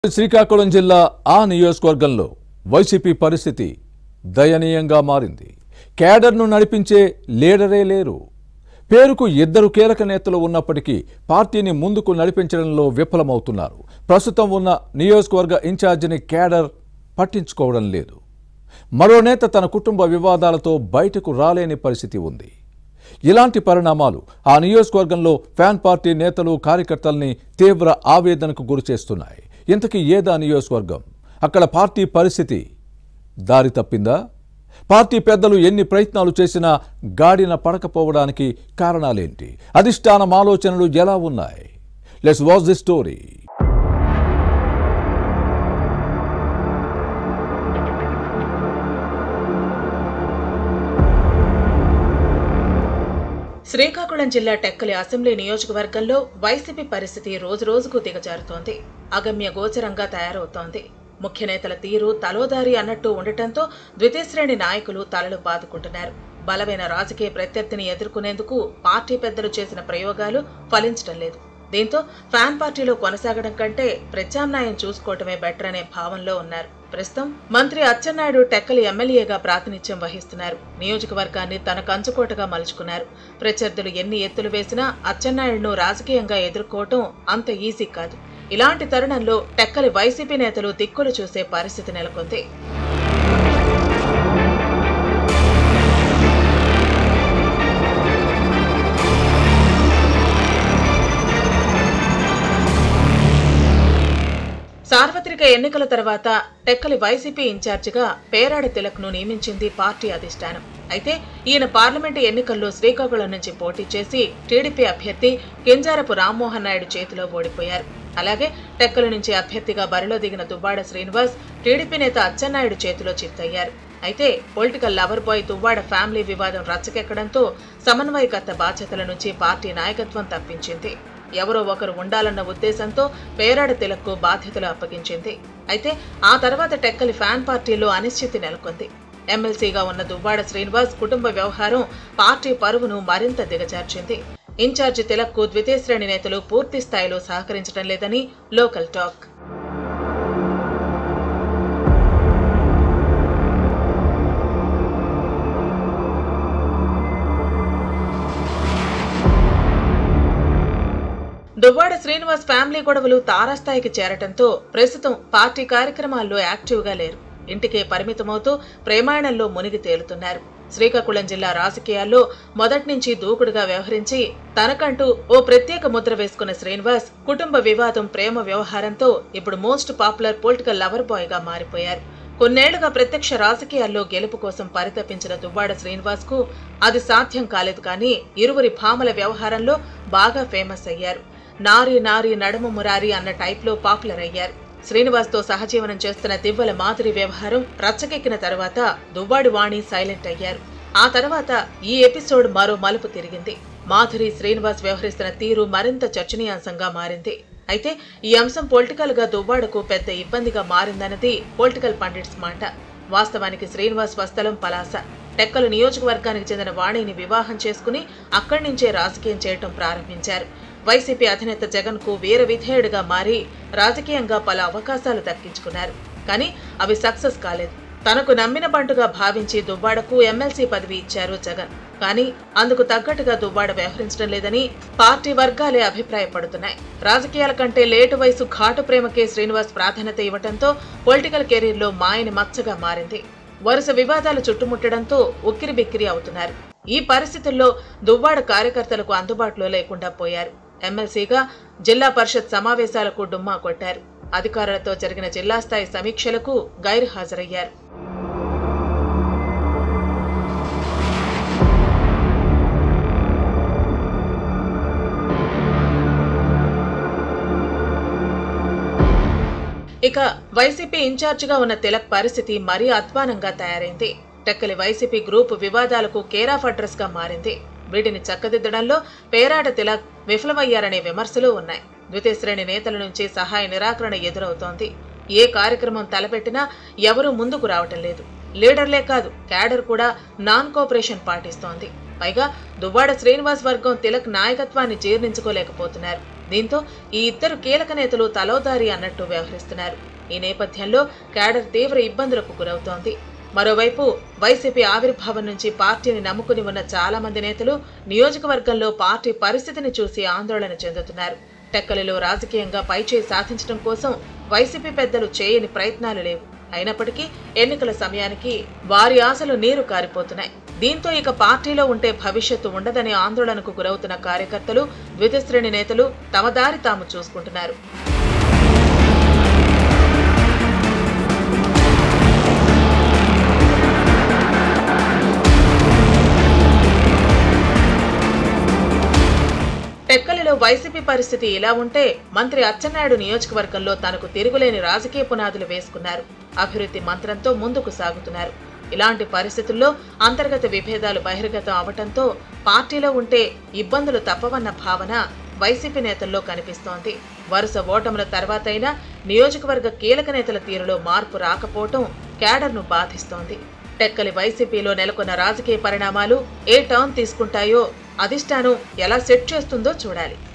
శ్రీకాకుళం జిల్లా ఆ నియోజకవర్గంలో వైసీపీ పరిస్థితి దయనీయంగా మారింది కేడర్ను నడిపించే లీడరే లేరు పేరుకు ఇద్దరు కీలక నేతలు ఉన్నప్పటికీ పార్టీని ముందుకు నడిపించడంలో విఫలమవుతున్నారు ప్రస్తుతం ఉన్న నియోజకవర్గ ఇన్ఛార్జిని కేడర్ పట్టించుకోవడం లేదు మరో నేత తన కుటుంబ వివాదాలతో బయటకు రాలేని పరిస్థితి ఉంది ఇలాంటి పరిణామాలు ఆ నియోజకవర్గంలో ఫ్యాన్ పార్టీ నేతలు కార్యకర్తల్ని తీవ్ర ఆవేదనకు గురిచేస్తున్నాయి ఇంతకీ ఏదా నియోజకవర్గం అక్కడ పార్టీ పరిస్థితి దారి తప్పిందా పార్టీ పెద్దలు ఎన్ని ప్రయత్నాలు చేసినా గాడిన పడకపోవడానికి కారణాలేంటి అధిష్టానం ఆలోచనలు ఎలా ఉన్నాయి let's watch the story Srikakulam జిల్లా టెక్కలి అసెంబ్లీ నియోజకవర్గంలో వైసీపీ పరిస్థితి రోజురోజుకు దిగజారుతోంది అగమ్య గోచరంగా తయారవుతోంది ముఖ్య నేతల తీరు తలోదారి అన్నట్టు ఉండటంతో ద్వితీయ శ్రేణి నాయకులు తలలు బాదుకుంటున్నారు బలమైన రాజకీయ ప్రత్యర్థిని ఎదుర్కొనేందుకు పార్టీ పెద్దలు చేసిన ప్రయోగాలు ఫలించడం లేదు దీంతో ఫ్యాన్ పార్టీలో కొనసాగడం కంటే ప్రత్యామ్నాయం చూసుకోవటమే బెటర్ అనే భావంలో ఉన్నారు ప్రస్తుతం మంత్రి అచ్చెన్నాయుడు టెక్కలి ఎమ్మెల్యేగా ప్రాతినిధ్యం వహిస్తున్నారు నియోజకవర్గాన్ని తన కంచుకోటగా మలుచుకున్నారు ప్రత్యర్థులు ఎన్ని ఎత్తులు వేసినా అచ్చెన్నాయుడును రాజకీయంగా ఎదుర్కోవటం అంత ఈజీ కాదు ఇలాంటి తరుణంలో టెక్కలి వైసీపీ నేతలు దిక్కులు చూసే పరిస్థితి నెలకొంది సార్వత్రిక ఎన్నికల తర్వాత టెక్కలి వైసీపీ ఇన్ఛార్జిగా పేరాడ తిలక్ను నియమించింది పార్టీ అధిష్టానం అయితే ఈయన పార్లమెంటు ఎన్నికల్లో శ్రీకాకుళం నుంచి పోటీ చేసి టీడీపీ అభ్యర్థి కింజారపు రామ్మోహన్ నాయుడు చేతిలో ఓడిపోయారు అలాగే టెక్కల నుంచి అభ్యర్థిగా బరిలో దిగిన దువ్వాడ శ్రీనివాస్ టీడీపీ నేత అచ్చెన్నాయుడు చేతిలో చిత్తయ్యారు అయితే political lover boy Duvvada family వివాదం రచ్చకెక్కడంతో సమన్వయకర్త బాధ్యతల నుంచి పార్టీ నాయకత్వం తప్పించింది ఎవరో ఒకరు ఉండాలన్న ఉద్దేశంతో పేరాడ తిలక్కు బాధ్యతలు అప్పగించింది అయితే ఆ తర్వాత టెక్కలి ఫ్యాన్ పార్టీలో అనిశ్చితి నెలకొంది ఎమ్మెల్సీగా ఉన్న దువ్వాడ శ్రీనివాస్ కుటుంబ వ్యవహారం పార్టీ పరువును మరింత దిగజార్చింది ఇన్ఛార్జి తిలక్కు ద్వితీయ శ్రేణి నేతలు పూర్తి స్థాయిలో సహకరించడం లేదని local talk Duvvada Srinivas family గొడవలు తారాస్థాయికి చేరటంతో ప్రస్తుతం పార్టీ కార్యక్రమాల్లో యాక్టివ్గా లేరు ఇంటికే పరిమితమవుతూ ప్రేమాయణంలో మునిగి తేలుతున్నారు శ్రీకాకుళం జిల్లా రాజకీయాల్లో మొదటి నుంచి దూకుడుగా వ్యవహరించి తనకంటూ ఓ ప్రత్యేక ముద్ర వేసుకున్న శ్రీనివాస్ కుటుంబ వివాదం ప్రేమ వ్యవహారంతో ఇప్పుడు most popular political lover boy గా మారిపోయారు కొన్నేళ్లుగా ప్రత్యక్ష రాజకీయాల్లో గెలుపు కోసం పరితపించిన దువ్వాడ శ్రీనివాస్ కు అది సాధ్యం కాలేదు కానీ ఇరువురి భామల వ్యవహారంలో బాగా ఫేమస్ అయ్యారు నారి నారి నడుము మురారి అన్న టైప్లో పాపులర్ అయ్యారు శ్రీనివాస్తో సహజీవనం చేస్తున్న దివ్వల మాధురి వ్యవహారం రచ్చకెక్కిన తర్వాత దువ్వాడి వాణి సైలెంట్ అయ్యారు ఆ తర్వాత ఈ ఎపిసోడ్ మరో మలుపు తిరిగింది మాధురి శ్రీనివాస్ వ్యవహరిస్తున్న తీరు మరింత చర్చనీయాంశంగా మారింది అయితే ఈ అంశం పొలిటికల్ గా దువ్వాడకు పెద్ద ఇబ్బందిగా మారిందన్నది పొలిటికల్ పండిట్స్ మాట వాస్తవానికి శ్రీనివాస్ వస్తలం పలాస టెక్కలు నియోజకవర్గానికి చెందిన వాణిని వివాహం చేసుకుని అక్కడి నుంచే రాజకీయం చేయటం ప్రారంభించారు వైసీపీ అధినేత జగన్ కు వీర విధేయుడిగా మారి రాజకీయంగా పలు అవకాశాలు దక్కించుకున్నారు కానీ అవి సక్సెస్ కాలేదు తనకు నమ్మిన బంటుగా భావించి దువ్వాడకు ఎమ్మెల్సీ పదవి ఇచ్చారు జగన్ కానీ అందుకు తగ్గట్టుగా దువ్వాడ వ్యవహరించడం లేదని పార్టీ వర్గాలే అభిప్రాయపడుతున్నాయి రాజకీయాల కంటే లేటు వయసు ఘాటు ప్రేమకే శ్రీనివాస్ ప్రాధాన్యత ఇవ్వడంతో పొలిటికల్ కెరీర్లో మాయని మచ్చగా మారింది వరుస వివాదాలు చుట్టుముట్టడంతో ఉక్కిరి బిక్కిరి అవుతున్నారు ఈ పరిస్థితుల్లో దువ్వాడ కార్యకర్తలకు అందుబాటులో లేకుండా పోయారు ఎమ్మెల్సీగా జిల్లా పరిషత్ సమావేశాలకు డుమ్మా కొట్టారు అధికారులతో జరిగిన జిల్లా స్థాయి సమీక్షలకు గైరు హాజరయ్యారు ఇక వైసీపీ ఇన్ఛార్జిగా ఉన్న తిలక్ పరిస్థితి మరీ అధ్వానంగా తయారైంది టెక్కలి వైసీపీ గ్రూప్ వివాదాలకు కేరాఫ్ అడ్రస్ గా మారింది వీటిని చక్కదిద్దడంలో పేరాట తిలక్ విఫలమయ్యారనే విమర్శలు ఉన్నాయి ద్వితీయ శ్రేణి నేతల నుంచి సహాయ నిరాకరణ ఎదురవుతోంది ఏ కార్యక్రమం తలపెట్టినా ఎవరూ ముందుకు రావటం లేదు లీడర్లే కాదు క్యాడర్ కూడా నాన్ కోఆపరేషన్ పాటిస్తోంది పైగా దువ్వాడ శ్రీనివాస్ వర్గం తిలక్ నాయకత్వాన్ని జీర్ణించుకోలేకపోతున్నారు దీంతో ఈ ఇద్దరు కీలక నేతలు తలోదారి అన్నట్టు వ్యవహరిస్తున్నారు ఈ నేపథ్యంలో క్యాడర్ తీవ్ర ఇబ్బందులకు గురవుతోంది మరోవైపు వైసీపీ ఆవిర్భావం నుంచి పార్టీని నమ్ముకుని ఉన్న చాలా మంది నేతలు నియోజకవర్గంలో పార్టీ పరిస్థితిని చూసి ఆందోళన చెందుతున్నారు టెక్కలిలో రాజకీయంగా పైచేయి సాధించడం కోసం వైసీపీ పెద్దలు చేయని ప్రయత్నాలు లేవు అయినప్పటికీ ఎన్నికల సమయానికి వారి ఆశలు నీరు కారిపోతున్నాయి దీంతో ఇక పార్టీలో ఉంటే భవిష్యత్తు ఉండదనే ఆందోళనకు గురవుతున్న కార్యకర్తలు ద్వితశ్రేణి నేతలు తమ దారి తాము చూసుకుంటున్నారు టెక్కలిలో వైసీపీ పరిస్థితి ఇలా ఉంటే మంత్రి అచ్చెన్నాయుడు నియోజకవర్గంలో తనకు తిరుగులేని రాజకీయ పునాదులు వేసుకున్నారు అభివృద్ధి మంత్రంతో ముందుకు సాగుతున్నారు ఇలాంటి పరిస్థితుల్లో అంతర్గత విభేదాలు బహిర్గతం అవటంతో పార్టీలో ఉంటే ఇబ్బందులు తప్పవన్న భావన వైసీపీ నేతల్లో కనిపిస్తోంది వరుస ఓటముల తర్వాతైనా నియోజకవర్గ కీలక నేతల తీరులో మార్పు రాకపోవటం క్యాడర్ను బాధిస్తోంది టెక్కలి వైసీపీలో నెలకొన్న రాజకీయ పరిణామాలు ఏ టర్న్ తీసుకుంటాయో అధిష్టానం ఎలా సెట్ చేస్తుందో చూడాలి